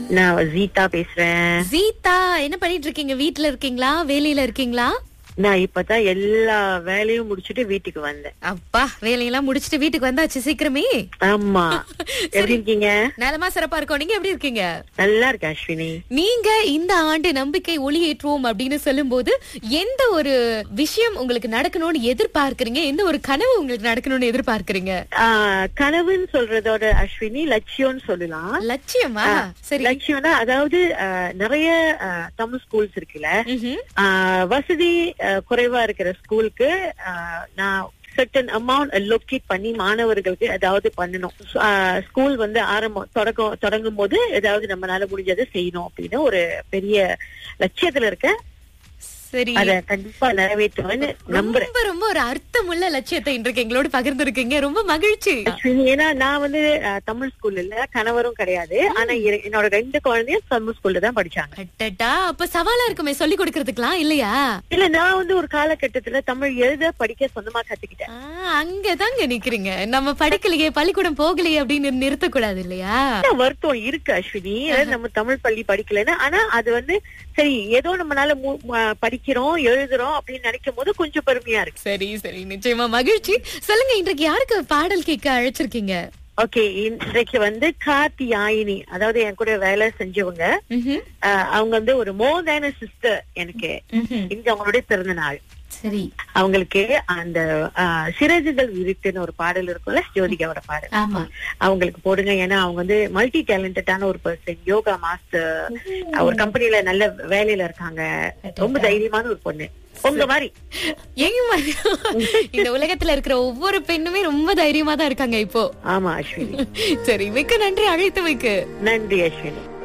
நான் ஜீதா பேசுறேன் சீதா என்ன பண்ணிட்டு இருக்கீங்க வீட்ல இருக்கீங்களா வேலையில இருக்கீங்களா நான் இப்பதான் எல்லா வேலையும் முடிச்சிட்டு வீட்டுக்கு வந்தேன் அப்பா வேலையெல்லாம் முடிச்சிட்டு வீட்டுக்கு வந்தாச்சு சீக்கிரமே ஆமா எப்படி இருக்கீங்க நலமா சிறப்பா இருக்கோம் நீங்க எப்படி இருக்கீங்க நல்லா இருக்கேன் அஸ்வினி நீங்க இந்த ஆண்டு நம்பிக்கை ஒளியேற்றுவோம் அப்படின்னு சொல்லும்போது எந்த ஒரு விஷயம் உங்களுக்கு நடக்கணும்னு எதிர்பார்க்கறீங்க எந்த ஒரு கனவு உங்களுக்கு நடக்கணும்னு எதிர்பார்க்கறீங்க ஆஹ் கனவுன்னு சொல்றதோட அஸ்வினி லட்சியம்னு சொல்லலாம் லட்சியமா சரி லட்சியம்னா அதாவது ஆஹ், நிறைய ஆஹ், தமிழ் ஸ்கூல்ஸ் இருக்குல்ல ம்ஹும். ஆஹ், வசதி ஆஹ், குறைவா இருக்கிற ஸ்கூலுக்கு ஆஹ், நான் certain அமௌண்ட் லொக்கேட் பண்ணி மாணவர்களுக்கு ஏதாவது பண்ணணும் ஸ்கூல் வந்து ஆரம்பம் தொடக்கம் தொடங்கும் போது ஏதாவது நம்மளால முடிஞ்சதை செய்யணும் அப்படின்னு ஒரு பெரிய லட்சியத்துல இருக்க சரி அத கண்டிப்பா நிறைவேற்றுவேன்னு நம்புறேன் ரொம்ப ரொம்ப ஒரு அர்த்தமுள்ள லட்சியத்தை இன்றைக்கு எங்களோட பகிர்ந்திருக்கீங்க ரொம்ப மகிழ்ச்சி அஸ்வினி, ஏன்னா நான் வந்து அஹ், தமிழ் ஸ்கூல்ல இல்ல கணவரும் கிடையாது ஆனா எ- என்னோட ரெண்டு குழந்தையும் தமிழ் ஸ்கூல்ல தான் படிச்சாங்க அட்டட்டா அப்ப சவாலா இருக்குமே சொல்லி கொடுக்கறதுக்கெல்லாம் இல்லையா இல்ல நான் வந்து ஒரு காலகட்டத்துல தமிழ் எழுத படிக்க சொந்தமா கத்துக்கிட்டேன் ஆ, அங்கதாங்க நிக்கிறீங்க நம்ம படிக்கலையே பள்ளிக்கூடம் போகலையே அப்படின்னு நிறுத்தக்கூடாது இல்லையா என்ன வருத்தம் இருக்கு அஸ்வினி அதாவது நம்ம தமிழ் பள்ளி படிக்கலைன்னா ஆனா அது வந்து சரி ஏதோ நம்மளால மு- ம- படிக்கிறோம் எழுதுறோம் அப்படின்னு நினைக்கும் போது கொஞ்சம் பெருமையா இருக்கு சரி சரி நிச்சயமா மகிழ்ச்சி சொல்லுங்க இன்றைக்கு யாருக்கு பாடல் கேட்க அழைச்சிருக்கீங்க ஓகே இன்றைக்கு வந்து கார்த்தியாயினி அதாவது என் கூட வேலை செஞ்சவங்க ம்ஹும். அஹ், அவங்க வந்து ஒரு மோதான சிஸ்டர் எனக்கு ம்ஹும். இங்க அவங்களுடைய பிறந்த நாள் சரி அவங்களுக்கு அந்த ஆஹ், சிறகுகள் விரித்துன்னு ஒரு பாடல் இருக்கும்ல ஜோதிகாவோட பாடல் ஆமா அவங்களுக்கு போடுங்க ஏன்னா அவங்க வந்து மல்டி டேலண்டடான ஒரு பர்சன் யோகா மாஸ்டர் ஒரு கம்பெனில நல்ல வேலையில இருக்காங்க ரொம்ப தைரியமான ஒரு பொண்ணு உங்க மாதிரி ஏங்க மாதிரி இந்த உலகத்துல இருக்கிற ஒவ்வொரு பெண்ணுமே ரொம்ப தைரியமா தான் இருக்காங்க இப்போ ஆமா அஸ்வினி சரி மிக்க நன்றி அழைத்து வைக்கு நன்றி அஸ்வினி